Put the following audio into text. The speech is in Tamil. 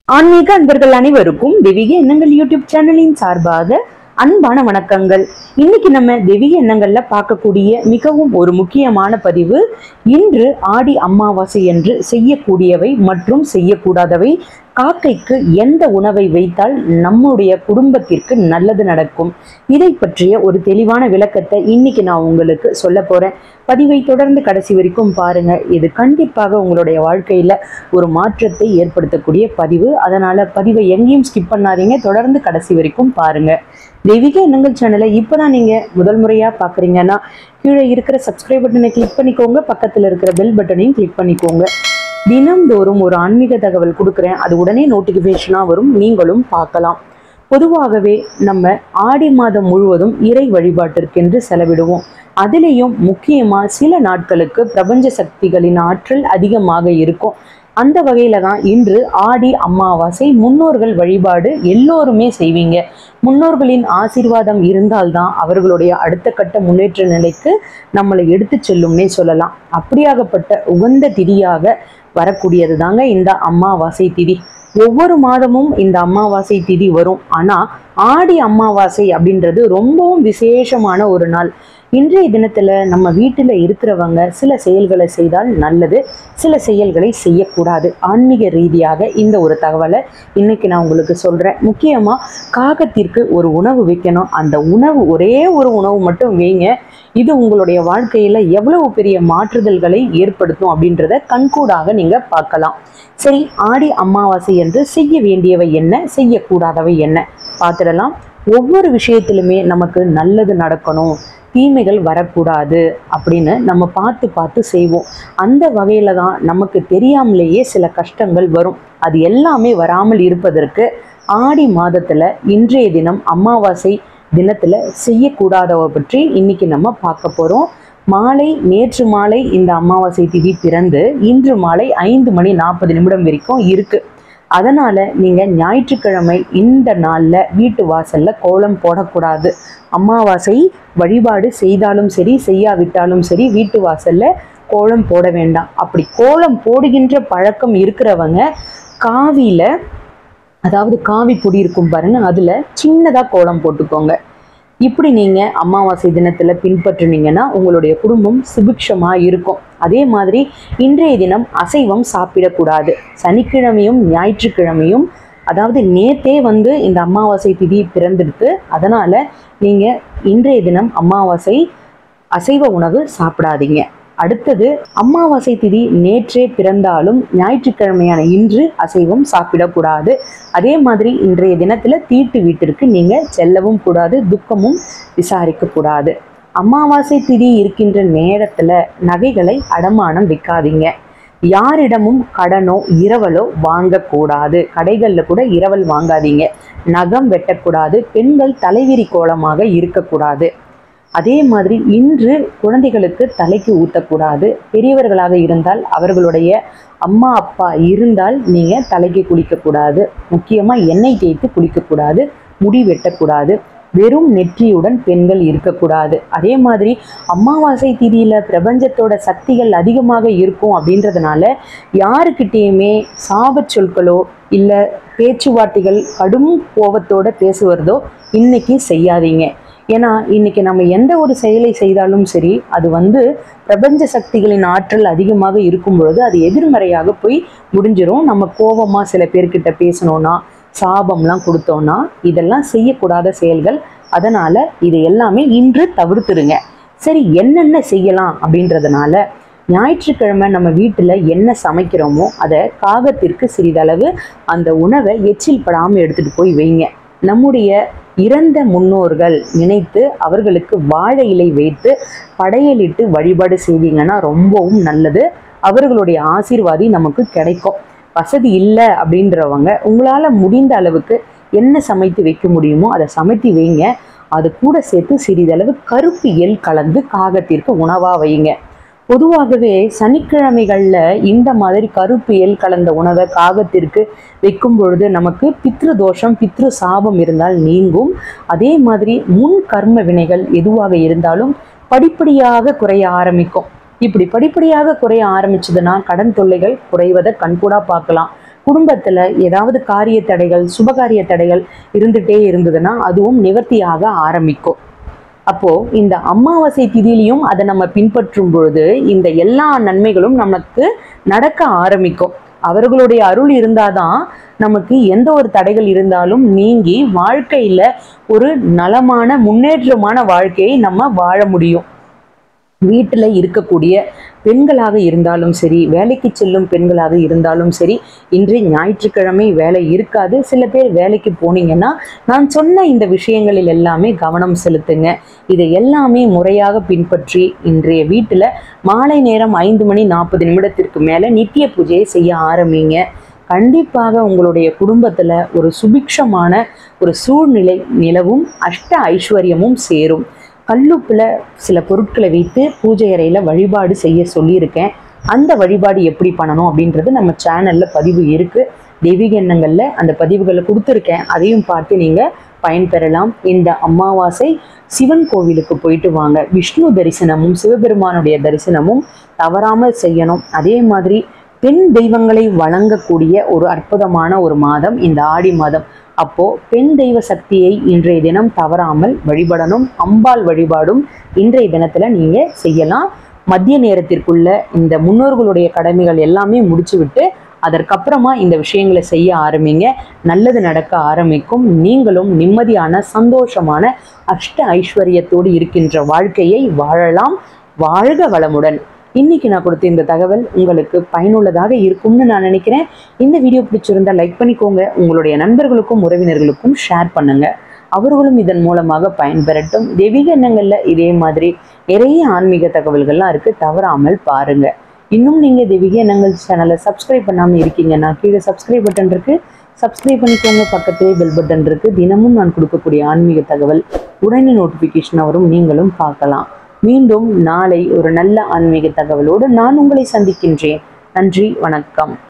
ஆன்மீக அன்பர்கள் அனைவருக்கும் தெய்வீக எண்ணங்கள் யூடியூப் சேனலின் சார்பாக அன்பான வணக்கங்கள் இன்னைக்கு நம்ம தெய்வீக எண்ணங்கள்ல பார்க்கக்கூடிய மிகவும் ஒரு முக்கியமான பதிவு இன்று ஆடி அமாவாசை என்று செய்யக்கூடியவை மற்றும் செய்யக்கூடாதவை காக்கைக்கு எந்த உணவை வைத்தால் நம்முடைய குடும்பத்திற்கு நல்லது நடக்கும் இதை பற்றிய ஒரு தெளிவான விளக்கத்தை இன்னைக்கு நான் உங்களுக்கு சொல்ல போறேன் பதிவை தொடர்ந்து கடைசி வரைக்கும் பாருங்க இது கண்டிப்பாக உங்களுடைய வாழ்க்கையில ஒரு மாற்றத்தை ஏற்படுத்தக்கூடிய பதிவு அதனால பதிவை எங்கேயும் ஸ்கிப் பண்ணாதீங்க தொடர்ந்து கடைசி வரைக்கும் பாருங்க தெய்வீக எண்ணங்கள் சேனலை இப்போதான் நீங்க முதல் முறையா பாக்குறீங்கன்னா கீழே இருக்கிற சப்ஸ்கிரைப் பட்டனை கிளிக் பண்ணிக்கோங்க பக்கத்துல இருக்கிற பெல் பட்டனையும் கிளிக் பண்ணிக்கோங்க தினம்தோறும் ஒரு ஆன்மீக தகவல் கொடுக்குறேன் அது உடனே நோட்டிஃபிகேஷனாக வரும் நீங்களும் பார்க்கலாம் பொதுவாகவே நம்ம ஆடி மாதம் முழுவதும் இறை வழிபாட்டிற்கென்று செலவிடுவோம் அதிலேயும் முக்கியமாக சில நாட்களுக்கு பிரபஞ்ச சக்திகளின் ஆற்றல் அதிகமாக இருக்கும் அந்த வகையில தான் இன்று ஆடி அமாவாசை முன்னோர்கள் வழிபாடு எல்லோருமே செய்வீங்க முன்னோர்களின் ஆசீர்வாதம் இருந்தால்தான் அவர்களுடைய அடுத்த கட்ட முன்னேற்ற நிலைக்கு நம்மளை எடுத்து செல்லும்னே சொல்லலாம் அப்படியாகப்பட்ட உகந்த திதியாக வரக்கூடியது தாங்க இந்த அமாவாசை திதி ஒவ்வொரு மாதமும் இந்த அமாவாசை திதி வரும் ஆனா ஆடி அமாவாசை அப்படின்றது ரொம்பவும் விசேஷமான ஒரு நாள் இன்றைய தினத்துல நம்ம வீட்டுல இருக்கிறவங்க சில செயல்களை செய்தால் நல்லது சில செயல்களை செய்யக்கூடாது ஆன்மீக ரீதியாக இந்த ஒரு தகவலை இன்னைக்கு நான் உங்களுக்கு சொல்றேன் முக்கியமா காகத்திற்கு ஒரு உணவு வைக்கணும் அந்த உணவு ஒரே ஒரு உணவு மட்டும் வைங்க இது உங்களுடைய வாழ்க்கையில எவ்வளவு பெரிய மாற்றுதல்களை ஏற்படுத்தும் அப்படின்றத கண்கூடாக நீங்க பார்க்கலாம் சரி ஆடி அமாவாசை என்று செய்ய வேண்டியவை என்ன செய்யக்கூடாதவை என்ன பார்த்துடலாம் ஒவ்வொரு விஷயத்திலுமே நமக்கு நல்லது நடக்கணும் தீமைகள் வரக்கூடாது அப்படின்னு நம்ம பார்த்து பார்த்து செய்வோம் அந்த வகையில தான் நமக்கு தெரியாமலேயே சில கஷ்டங்கள் வரும் அது எல்லாமே வராமல் இருப்பதற்கு ஆடி மாதத்துல இன்றைய தினம் அமாவாசை தினத்துல செய்யக்கூடாதவ பற்றி இன்னைக்கு நம்ம பார்க்க போறோம் மாலை நேற்று மாலை இந்த அமாவாசை திதி பிறந்து இன்று மாலை ஐந்து மணி நாற்பது நிமிடம் வரைக்கும் இருக்கு அதனால நீங்க ஞாயிற்றுக்கிழமை இந்த நாள்ல வீட்டு வாசல்ல கோலம் போடக்கூடாது அமாவாசை வழிபாடு செய்தாலும் சரி செய்யாவிட்டாலும் சரி வீட்டு வாசல்ல கோலம் போட வேண்டாம் அப்படி கோலம் போடுகின்ற பழக்கம் இருக்கிறவங்க காவியில அதாவது காவி பொடி இருக்கும் பாருங்க அதுல சின்னதா கோலம் போட்டுக்கோங்க இப்படி நீங்க அமாவாசை தினத்துல பின்பற்றுனீங்கன்னா உங்களுடைய குடும்பம் சுபிக்ஷமா இருக்கும் அதே மாதிரி இன்றைய தினம் அசைவம் சாப்பிடக்கூடாது சனிக்கிழமையும் ஞாயிற்றுக்கிழமையும் அதாவது நேத்தே வந்து இந்த அமாவாசை திதி பிறந்திருக்கு அதனால நீங்க இன்றைய தினம் அமாவாசை அசைவ உணவு சாப்பிடாதீங்க அடுத்தது அமாவாசை திதி நேற்றே பிறந்தாலும் ஞாயிற்றுக்கிழமையான இன்று அசைவம் சாப்பிடக்கூடாது அதே மாதிரி இன்றைய தினத்துல தீட்டு வீட்டிற்கு நீங்க செல்லவும் கூடாது துக்கமும் விசாரிக்க கூடாது அமாவாசை திதி இருக்கின்ற நேரத்துல நகைகளை அடமானம் வைக்காதீங்க யாரிடமும் கடனோ இரவலோ வாங்கக்கூடாது கடைகளில் கூட இரவல் வாங்காதீங்க நகம் வெட்டக்கூடாது பெண்கள் தலைவிரி கோலமாக இருக்கக்கூடாது அதே மாதிரி இன்று குழந்தைகளுக்கு தலைக்கு ஊற்றக்கூடாது பெரியவர்களாக இருந்தால் அவர்களுடைய அம்மா அப்பா இருந்தால் நீங்கள் தலைக்கு குளிக்கக்கூடாது முக்கியமாக எண்ணெய் தேய்த்து குளிக்கக்கூடாது முடி வெட்டக்கூடாது வெறும் நெற்றியுடன் பெண்கள் இருக்கக்கூடாது அதே மாதிரி அமாவாசை திதியில பிரபஞ்சத்தோட சக்திகள் அதிகமாக இருக்கும் அப்படின்றதுனால யாருக்கிட்டேயுமே சாபச் சொற்களோ இல்லை பேச்சுவார்த்தைகள் கடும் கோபத்தோட பேசுவதோ இன்னைக்கு செய்யாதீங்க ஏன்னா இன்னைக்கு நம்ம எந்த ஒரு செயலை செய்தாலும் சரி அது வந்து பிரபஞ்ச சக்திகளின் ஆற்றல் அதிகமாக இருக்கும் பொழுது அது எதிர்மறையாக போய் முடிஞ்சிரும் நம்ம கோபமா சில பேர்கிட்ட பேசணும்னா சாபம்லாம் கொடுத்தோம்னா இதெல்லாம் செய்யக்கூடாத செயல்கள் அதனால இது எல்லாமே இன்று தவிர்த்துருங்க சரி என்னென்ன செய்யலாம் அப்படின்றதுனால ஞாயிற்றுக்கிழமை நம்ம வீட்டில் என்ன சமைக்கிறோமோ அதை காகத்திற்கு சிறிதளவு அந்த உணவை எச்சில் படாமல் எடுத்துகிட்டு போய் வைங்க நம்முடைய இறந்த முன்னோர்கள் நினைத்து அவர்களுக்கு வாழை இலை வைத்து படையலிட்டு வழிபாடு செய்வீங்கன்னா ரொம்பவும் நல்லது அவர்களுடைய ஆசீர்வாதி நமக்கு கிடைக்கும் வசதி இல்லை அப்படின்றவங்க உங்களால் முடிந்த அளவுக்கு என்ன சமைத்து வைக்க முடியுமோ அதை சமைத்து வைங்க அது கூட சேர்த்து சிறிதளவு கருப்பு எல் கலந்து காகத்திற்கு உணவாக வைங்க பொதுவாகவே சனிக்கிழமைகளில் இந்த மாதிரி கருப்பு எல் கலந்த உணவை காகத்திற்கு வைக்கும் பொழுது நமக்கு பித்ரு தோஷம் பித்ரு சாபம் இருந்தால் நீங்கும் அதே மாதிரி முன் கர்ம வினைகள் எதுவாக இருந்தாலும் படிப்படியாக குறைய ஆரம்பிக்கும் இப்படி படிப்படியாக குறைய ஆரம்பிச்சதுன்னா கடன் தொல்லைகள் குறைவதை கண்கூடா பார்க்கலாம் குடும்பத்துல ஏதாவது காரிய தடைகள் சுபகாரிய தடைகள் இருந்துட்டே இருந்ததுன்னா அதுவும் நிவர்த்தியாக ஆரம்பிக்கும் அப்போ இந்த அமாவாசை திதியிலையும் அதை நம்ம பின்பற்றும் பொழுது இந்த எல்லா நன்மைகளும் நமக்கு நடக்க ஆரம்பிக்கும் அவர்களுடைய அருள் இருந்தாதான் நமக்கு எந்த ஒரு தடைகள் இருந்தாலும் நீங்கி வாழ்க்கையில ஒரு நலமான முன்னேற்றமான வாழ்க்கையை நம்ம வாழ முடியும் வீட்டில் இருக்கக்கூடிய பெண்களாக இருந்தாலும் சரி வேலைக்கு செல்லும் பெண்களாக இருந்தாலும் சரி இன்று ஞாயிற்றுக்கிழமை வேலை இருக்காது சில பேர் வேலைக்கு போனீங்கன்னா நான் சொன்ன இந்த விஷயங்களில் எல்லாமே கவனம் செலுத்துங்க இதை எல்லாமே முறையாக பின்பற்றி இன்றைய வீட்டில் மாலை நேரம் ஐந்து மணி நாற்பது நிமிடத்திற்கு மேலே நித்திய பூஜையை செய்ய ஆரம்பிங்க கண்டிப்பாக உங்களுடைய குடும்பத்தில் ஒரு சுபிக்ஷமான ஒரு சூழ்நிலை நிலவும் அஷ்ட ஐஸ்வர்யமும் சேரும் கல்லுப்பில் சில பொருட்களை வைத்து பூஜை அறையில் வழிபாடு செய்ய சொல்லியிருக்கேன் அந்த வழிபாடு எப்படி பண்ணணும் அப்படின்றது நம்ம சேனலில் பதிவு இருக்குது தெய்வீக எண்ணங்களில் அந்த பதிவுகளை கொடுத்துருக்கேன் அதையும் பார்த்து நீங்கள் பயன்பெறலாம் இந்த அமாவாசை சிவன் கோவிலுக்கு போயிட்டு வாங்க விஷ்ணு தரிசனமும் சிவபெருமானுடைய தரிசனமும் தவறாமல் செய்யணும் அதே மாதிரி பெண் தெய்வங்களை வழங்கக்கூடிய ஒரு அற்புதமான ஒரு மாதம் இந்த ஆடி மாதம் அப்போ பெண் தெய்வ சக்தியை இன்றைய தினம் தவறாமல் வழிபடணும் அம்பாள் வழிபாடும் இன்றைய தினத்துல நீங்க செய்யலாம் மதிய நேரத்திற்குள்ள இந்த முன்னோர்களுடைய கடமைகள் எல்லாமே முடிச்சு விட்டு அதற்கப்புறமா இந்த விஷயங்களை செய்ய ஆரம்பிங்க நல்லது நடக்க ஆரம்பிக்கும் நீங்களும் நிம்மதியான சந்தோஷமான அஷ்ட ஐஸ்வர்யத்தோடு இருக்கின்ற வாழ்க்கையை வாழலாம் வாழ்க வளமுடன் இன்னைக்கு நான் கொடுத்த இந்த தகவல் உங்களுக்கு பயனுள்ளதாக இருக்கும்னு நான் நினைக்கிறேன் இந்த வீடியோ பிடிச்சிருந்தா லைக் பண்ணிக்கோங்க உங்களுடைய நண்பர்களுக்கும் உறவினர்களுக்கும் ஷேர் பண்ணுங்க அவர்களும் இதன் மூலமாக பயன்பெறட்டும் தெய்வீக எண்ணங்கள்ல இதே மாதிரி நிறைய ஆன்மீக தகவல்கள்லாம் இருக்கு தவறாமல் பாருங்க இன்னும் நீங்க தெய்வீக எண்ணங்கள் சேனலை சப்ஸ்கிரைப் பண்ணாம இருக்கீங்கன்னா கீழே சப்ஸ்கிரைப் பட்டன் இருக்கு சப்ஸ்கிரைப் பண்ணிக்கோங்க பக்கத்திலே பெல் பட்டன் இருக்கு தினமும் நான் கொடுக்கக்கூடிய ஆன்மீக தகவல் உடனே நோட்டிஃபிகேஷன் வரும் நீங்களும் பார்க்கலாம் மீண்டும் நாளை ஒரு நல்ல ஆன்மீக தகவலோடு நான் உங்களை சந்திக்கின்றேன் நன்றி வணக்கம்